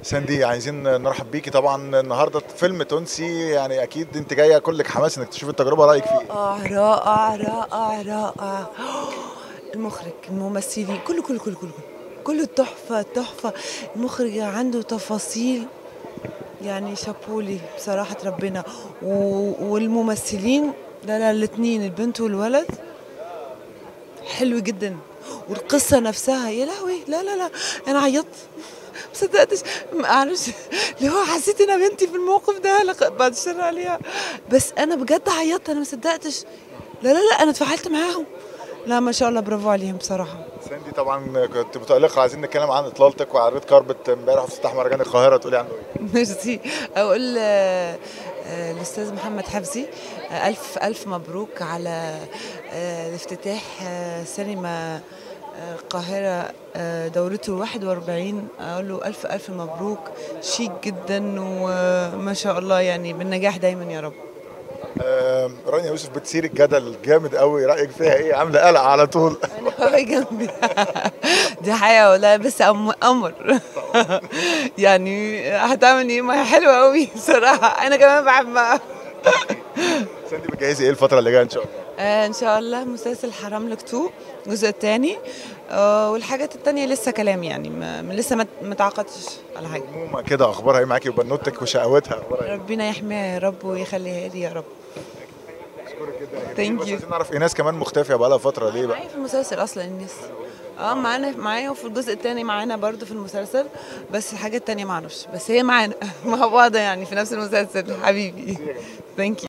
ساندي عايزين نرحب بيكي طبعا النهارده فيلم تونسي يعني اكيد انت جايه كلك حماس انك تشوفي التجربه رايك فيه ايه؟ رائع رائع رائع رائع المخرج الممثلين كله كله كله كله كله تحفة تحفة المخرج عنده تفاصيل يعني شابولي بصراحة ربنا و... والممثلين لا لا الاثنين البنت والولد حلو جدا والقصة نفسها يا لهوي لا لا لا أنا عيطت ما صدقتش معلش اللي هو حسيت ان بنتي في الموقف ده لق- بعد الشر عليها بس انا بجد عيطت انا ما صدقتش لا لا لا انا اتفاعلت معاهم لا ما شاء الله برافو عليهم بصراحه ساندي طبعا كنت متألقة عايزين نتكلم عن اطلالتك وعن الريد كاربت امبارح في افتتاح مهرجان القاهره تقولي عنه ايه؟ ميرسي اقول آه، آه، الاستاذ محمد حفزي آه، الف الف مبروك على آه، الافتتاح آه، سينما آه، القاهرة آه، دورته 41 أقول له ألف ألف مبروك شيك جدا وما شاء الله يعني بالنجاح دايما يا رب آم، رانيا يوسف بتثير الجدل جامد قوي رايك فيها ايه عامله قلق على طول انا هو جنبي دي حقيقة والله بس أم- قمر يعني هتعمل ايه ما هي حلوة قوي بصراحة انا كمان بحبها ساندي بتجهزي ايه الفتره اللي جايه ان شاء الله آه ان شاء الله مسلسل حرام لك تو الجزء الثاني آه والحاجات التانية لسه كلام يعني ما ما- لسه ما ما تعاقدتش على حاجة عموما كده اخبارها ايه معاكي وبنوتك وشقاوتها اخبارها ايه؟ ربنا يحميها يا رب ويخليها لي يا رب اشكرك جدا يا Thank جميل. بس you. عايزين نعرف ايناس كمان مختفيه بقالها فتره ليه بقى؟ معايا في المسلسل اصلا الناس اه معانا معايا وفي الجزء الثاني معانا برضو في المسلسل بس الحاجات التانية معرفش بس هي معانا مع بعض يعني في نفس المسلسل حبيبي ثانك يو